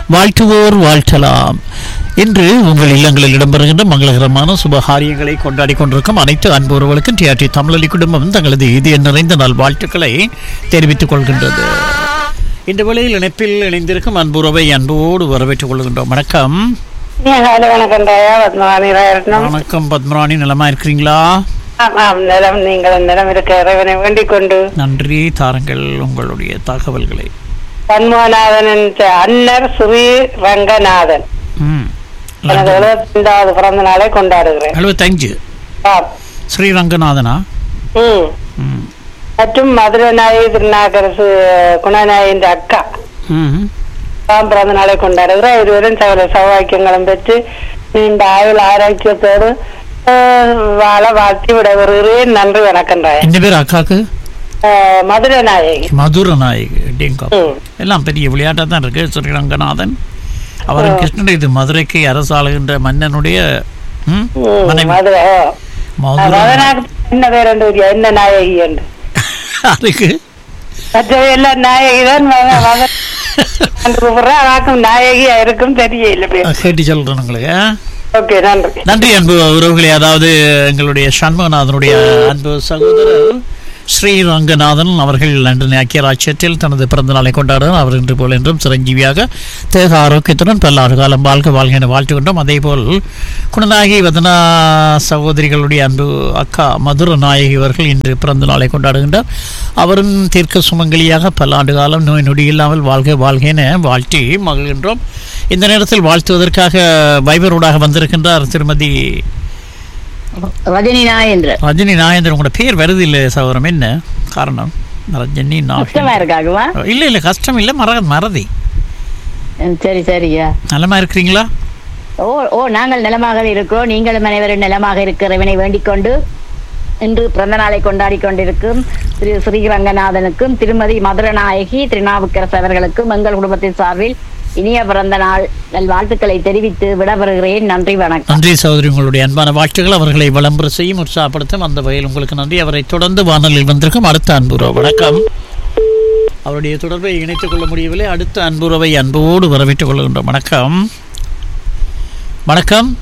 வாழ்த்துவோர் வாழ்த்தலாம் இன்று உங்கள் இல்லங்களில் இடம்பெறுகின்ற மங்களகரமான சுபகாரியங்களை கொண்டாடி கொண்டிருக்கும் அனைத்து அன்புறவர்களுக்கும் டிஆர்டி தமிழலி குடும்பம் தங்களது இதய நிறைந்த நல் வாழ்த்துக்களை தெரிவித்துக் கொள்கின்றது இந்த வேளையில் இணைப்பில் இணைந்திருக்கும் அன்புறவை அன்போடு வரவேற்றுக் கொள்கின்றோம் வணக்கம் ஹலோ வணக்கம் தயா பத்மவாணி ரத்னம் வணக்கம் பத்மராணி நலமா இருக்கிறீங்களா ஆமாம் நிலம் நீங்கள் நிலம் இருக்க இறைவனை வேண்டிக் கொண்டு நன்றி தாருங்கள் உங்களுடைய தகவல்களை பன்மநாதனின் அன்னர் ஸ்ரீ ரங்கநாதன் ம் எனது எழுபத்தைந்தாவது பிறந்த நாளை கொண்டாடுகிறேன் எழுபத்தஞ்சு ஆம். ஸ்ரீரங்கநாதனா ம். ம் மற்றும் மதுரை நாயி திருநாகரசு குணநாயின் அக்கா ம் தாம் பிறந்த நாளை கொண்டாடுகிறேன் இருவரும் சகல சௌவாக்கியங்களும் பெற்று நீண்ட ஆயுள் ஆரோக்கியத்தோடு ஆஹ், வாழ வாழ்த்தி விட வருகிறேன் நன்றி வணக்கம் ராயா என்ன பேர் அக்காக்கு ஆஹ், மதுரை நாயகி மதுர நாயகி டேங்கா ம். எல்லாம் பெரிய விளையாட்டாக தான் இருக்கு ஸ்ரீரங்கநாதன் அவர் கிருஷ்ணன் இது மதுரைக்கு அரசாளுகின்ற மன்னனுடைய ம், ம், மனைவி மதுரை ஓ. மதுரை மதுராக்கு என்ன பேர் என்று தெரியும், என்ன நாயகி என்று அதுக்கு மற்றவை எல்லாம் நாயகி தான் கூப்பிடுறேன் அதாக்கும் நாயகியா இருக்கும் தெரியல பேர் கேட்டு சொல்றேன் உங்களுக்கு ஓகே நன்றி நன்றி அன்பு உறவுகளே அதாவது எங்களுடைய சண்முகநாதனுடைய அன்பு சகோதரர் ஸ்ரீரங்கநாதன் அவர்கள் லண்டன் ஐக்கிய ராஜ்யத்தில் தனது பிறந்த நாளை கொண்டாடுகிறார் அவர் இன்று போல் என்றும் சிரஞ்சீவியாக தேக ஆரோக்கியத்துடன் பல்லாறு காலம் வாழ்க வாழ்க என வாழ்த்துகின்றோம் அதேபோல் குணநாயகி வதனா சகோதரிகளுடைய அன்பு அக்கா மதுர நாயகி அவர்கள் இன்று பிறந்த நாளை கொண்டாடுகின்றார் அவரும் தீர்க்க சுமங்கலியாக பல்லாண்டு காலம் நோய் நொடி இல்லாமல் வாழ்க வாழ்க என வாழ்த்தி மகிழ்கின்றோம் இந்த நேரத்தில் வாழ்த்துவதற்காக வைபரோடாக வந்திருக்கின்றார் திருமதி ரஜினி நாயேந்திரன் ரஜினி நாயேந்திரன் உங்களோட பேர் வருது இல்லை சகோதரம் என்ன காரணம் ரஜினி கஷ்டமா நாயேந்திரன் இருக்காகுமா இல்லை இல்லை கஷ்டம் இல்லை மற மறதி ம், சரி சரியா நலமா இருக்கிறீங்களா ஓ ஓ நாங்கள் நலமாக இருக்கிறோம் நீங்களும் அனைவரும் நலமாக இருக்கிறவனை வேண்டிக் கொண்டு இன்று பிறந்த நாளை கொண்டாடி கொண்டிருக்கும் திரு ஸ்ரீரங்கநாதனுக்கும் திருமதி மதுரநாயகி திருநாவுக்கரசு அவர்களுக்கும் எங்கள் குடும்பத்தின் சார்பில் இனிய பிறந்த நாள் நல் வாழ்த்துக்களை தெரிவித்து விடபெறுகிறேன் நன்றி வணக்கம் நன்றி சகோதரி உங்களுடைய அன்பான வாழ்த்துக்கள் அவர்களை விளம்பர செய்யும் உற்சாகப்படுத்தும் அந்த வகையில் உங்களுக்கு நன்றி அவரை தொடர்ந்து வானொலியில் வந்திருக்கும் அடுத்த அன்புறவு வணக்கம் அவருடைய தொடர்பை இணைத்துக் கொள்ள முடியவில்லை அடுத்த அன்புறவை அன்போடு வரவேற்றுக் கொள்கின்றோம் வணக்கம் வணக்கம்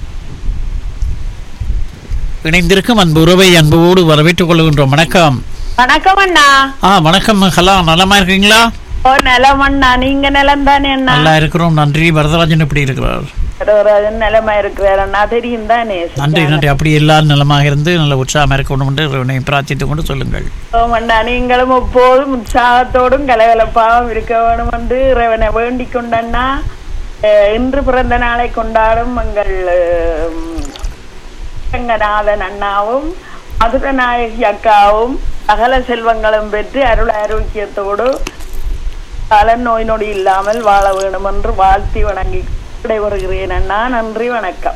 இணைந்திருக்கும் அன்பு உறவை அன்போடு வரவேற்றுக் கொள்கின்றோம் வணக்கம் வணக்கம் அண்ணா ஆ வணக்கம் ஹலோ நலமா இருக்கீங்களா ஓ நிலம் அண்ணா நீங்க நிலம் தானே அண்ணா நல்லா இருக்கிறோம் நன்றி வரதராஜன் எப்படி இருக்கிறார் கடவுராஜன் நிலமா இருக்கிறார் அண்ணா தெரியும் தானே நன்றி நன்றி அப்படி எல்லாரும் நலமாக இருந்து நல்ல உற்சாகமாக இருக்கணும் என்று இறைவனை பிரார்த்தித்துக் கொண்டு சொல்லுங்கள் அண்ணா நீங்களும் எப்போதும் உற்சாகத்தோடும் கலகலப்பாகவும் இருக்க வேணும் என்று இறைவனை வேண்டிக் கொண்டண்ணா அஹ், இன்று பிறந்த நாளை கொண்டாடும் எங்கள் அஹ், ரங்கநாதன் அண்ணாவும் மதுரநாயகி அக்காவும் சகல செல்வங்களும் பெற்று அருள் ஆரோக்கியத்தோடு பலன் நோய் நொடி இல்லாமல் வாழ வேணும் என்று வாழ்த்தி வணங்கி விடைபெறுகிறேன் அண்ணா நன்றி வணக்கம்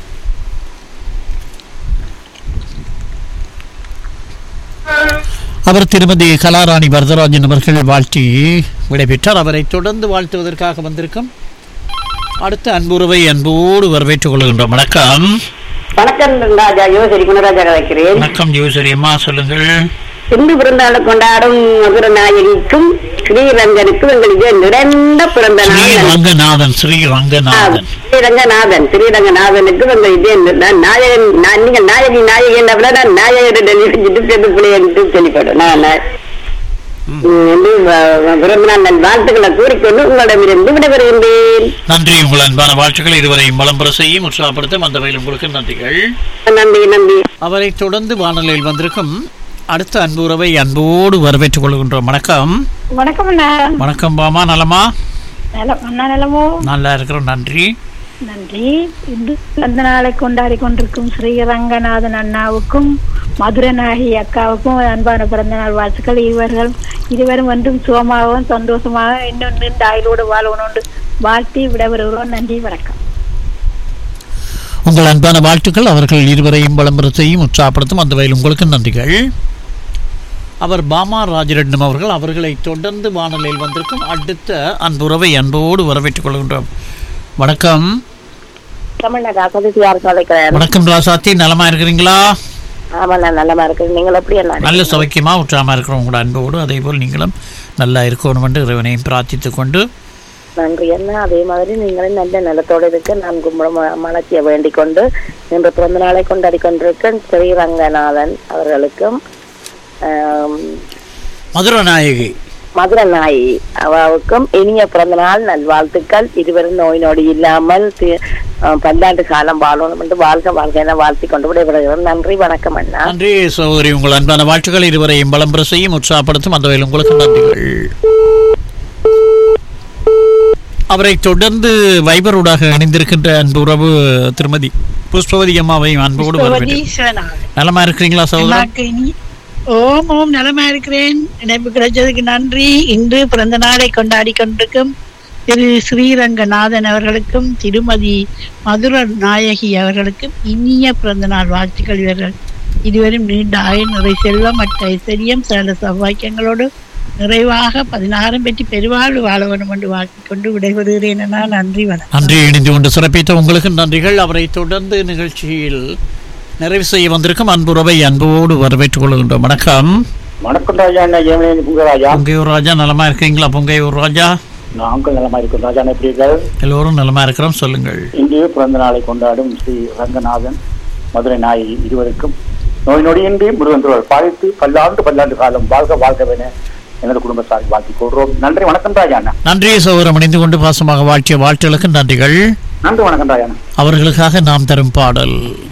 அவர் திருமதி கலாராணி வரதராஜன் அவர்கள் வாழ்த்தி விடைபெற்றார் அவரை தொடர்ந்து வாழ்த்துவதற்காக வந்திருக்கும் அடுத்த அன்புறவை அன்போடு வரவேற்றுக் கொள்கின்றோம் வணக்கம் வணக்கம் ராஜா யோசரி குணராஜா கலைக்கிறேன் வணக்கம் ஜோசரி அம்மா சொல்லுங்கள் இந்து பிறந்தாள் கொண்டாடும் மதுரநாயகிக்கும் ஸ்ரீரங்கனுக்கும் எங்களுக்கு நிறைந்த பிறந்த நாள் ஸ்ரீரங்கநாதன் ஸ்ரீரங்கநாதன் ஸ்ரீரங்கநாதன் ஸ்ரீரங்கநாதனுக்கு உங்கள் இதே நான் நாயகன் நான் நீங்கள் நாயகி நாயகி என்ற விட நான் நாயகன் நினைச்சிட்டு சேர்ந்து பிள்ளை என்று சொல்லிப்படும் நான் நான், ம், வந்து வ- பிறந்த நாள் நல் வாழ்த்துக்களை கூறிக்கொண்டு உங்களிடமிருந்து விடைபெறுகின்றேன் நன்றி உங்கள் அன்பான வாழ்த்துக்கள் இதுவரை மலம்பர செய்யும் உற்சாகப்படுத்தும் அந்த வகையில் உங்களுக்கு நன்றிகள் நன்றி நன்றி அவரை தொடர்ந்து வானொலியில் வந்திருக்கும் அடுத்த அன்பு உறவை அன்போடு வரவேற்றுக் கொள்கின்றோம் வணக்கம் வணக்கம் அண்ணா வணக்கம் பாமா நலமா நலம் அண்ணா நலமோ நல்லா இருக்கிறோம் நன்றி நன்றி இன்று பிறந்த நாளை கொண்டாடி கொண்டிருக்கும் ஸ்ரீரங்கநாதன் அண்ணாவுக்கும் மதுரநாயகி அக்காவுக்கும் அன்பான பிறந்த நாள் வாழ்த்துக்கள் இருவர்கள் இருவரும் வந்தும் சுகமாகவும் சந்தோஷமாக இன்னும் நீண்ட ஆயுளோடு வாழணும்னு வாழ்த்தி விடைபெறுகிறோம் நன்றி வணக்கம் உங்கள் அன்பான வாழ்த்துக்கள் அவர்கள் இருவரையும் விளம்பர செய்யும் உற்சாகப்படுத்தும் அந்த வகையில் உங்களுக்கு நன்றிகள் அவர் பாமா ராஜரட்னம் அவர்கள் அவர்களை தொடர்ந்து வானொலியில் வந்திருக்கும் அடுத்த அன்புறவை அன்போடு வரவேற்றுக் கொள்கின்றோம் வணக்கம் தமிழ்நாடு அசதியார் கலைக்கிறார் வணக்கம் ராசாத்தி நலமா இருக்கிறீங்களா ஆமா நான் நல்லமா இருக்கு நீங்கள் எப்படி எல்லாம் நல்ல சௌக்கியமா உற்சாகமா இருக்கிறோம் உங்களோட அன்போடு அதே போல் நீங்களும் நல்லா இருக்கணும் என்று இறைவனையும் பிரார்த்தித்துக் கொண்டு நன்றி அண்ணா அதே மாதிரி நீங்களும் நல்ல நலத்தோடு இருக்க நான் கும்பிட மலர்ச்சியை வேண்டிக் கொண்டு இன்று பிறந்த நாளை கொண்டாடி கொண்டிருக்க ஸ்ரீரங்கநாதன் அவர்களுக்கும் ஆம், மதுரை நாயகி மதுரை நாயி அவாவுக்கும் இனிய பிறந்த நாள் நல்வாழ்த்துக்கள் இருவரும் நோய் நொடி இல்லாமல் தி- ஆ, பல்லாண்டு காலம் வாழணும் என்று வாழ்க வாழ்க என வாழ்த்தி கொண்டு விடைபெறுகிறோம் நன்றி வணக்கம் அண்ணா நன்றி சகோதரி உங்கள் அன்பான வாழ்த்துக்கள் இருவரையும் பலம் பெற செய்யும் உற்சாகப்படுத்தும் அந்த வகையில் உங்களுக்கு நன்றிகள் அவரை தொடர்ந்து வைபரூடாக இணைந்திருக்கின்ற அன்பு உறவு திருமதி புஷ்பவதி அம்மாவையும் அன்போடு வரவேற்கிறேன் நலமா இருக்கிறீங்களா சகோதரன் எனக்கு இனி- ஓம் ஓம் நலமா இருக்கிறேன் இணைப்பு கிடைச்சதுக்கு நன்றி இன்று பிறந்த நாளை கொண்டாடி கொண்டிருக்கும் திரு ஸ்ரீரங்கநாதன் அவர்களுக்கும் திருமதி மதுர நாயகி அவர்களுக்கும் இனிய பிறந்த நாள் வாழ்த்துக்கள் இவர்கள் இதுவரும் நீண்ட ஆயுள் நிறை செல்வம் மற்ற ஐஸ்வர்யம் சில சௌபாக்கியங்களோடு நிறைவாக பதினாறும் பெற்று பெருவாழ்வு வாழ வேண்டும் என்று வாழ்த்திக் கொண்டு விடைபெறுகிறேன் என நன்றி வணக்கம் நன்றி இணைந்து கொண்டு சிறப்பித்த உங்களுக்கு நன்றிகள் அவரை தொடர்ந்து நிகழ்ச்சியில் நிறைவு செய்ய வந்திருக்கும் அன்புறவை அன்போடு வரவேற்றுக் கொள்கின்றோம் வணக்கம் வணக்கம் ராஜா அண்ணா ஜெயமணி புங்கராஜா பொங்கையூர் ராஜா நலமா இருக்கீங்களா பொங்கையூர் ராஜா நாங்கள் நலமா இருக்கோம் ராஜா எப்படி இருக்கீர்கள்? எல்லோரும் நலமா இருக்கிறோம் சொல்லுங்கள் இன்று பிறந்த நாளை கொண்டாடும் ஸ்ரீ ரங்கநாதன் மதுரை நாயகி இருவருக்கும் நோய் நொடியின்றி முருகன் திருவள் பாதித்து பல்லாண்டு பல்லாண்டு காலம் வாழ்க வாழ்கவென எனது குடும்பத்தாரை வாழ்த்திக் கொள்கிறோம் நன்றி வணக்கம் ராஜா அண்ணா நன்றி சகோதரம் இணைந்து கொண்டு பாசமாக வாழ்த்திய வாழ்த்துகளுக்கு நன்றிகள் நன்றி வணக்கம் ராஜா அண்ணா அவர்களுக்காக நாம் தரும் பாடல்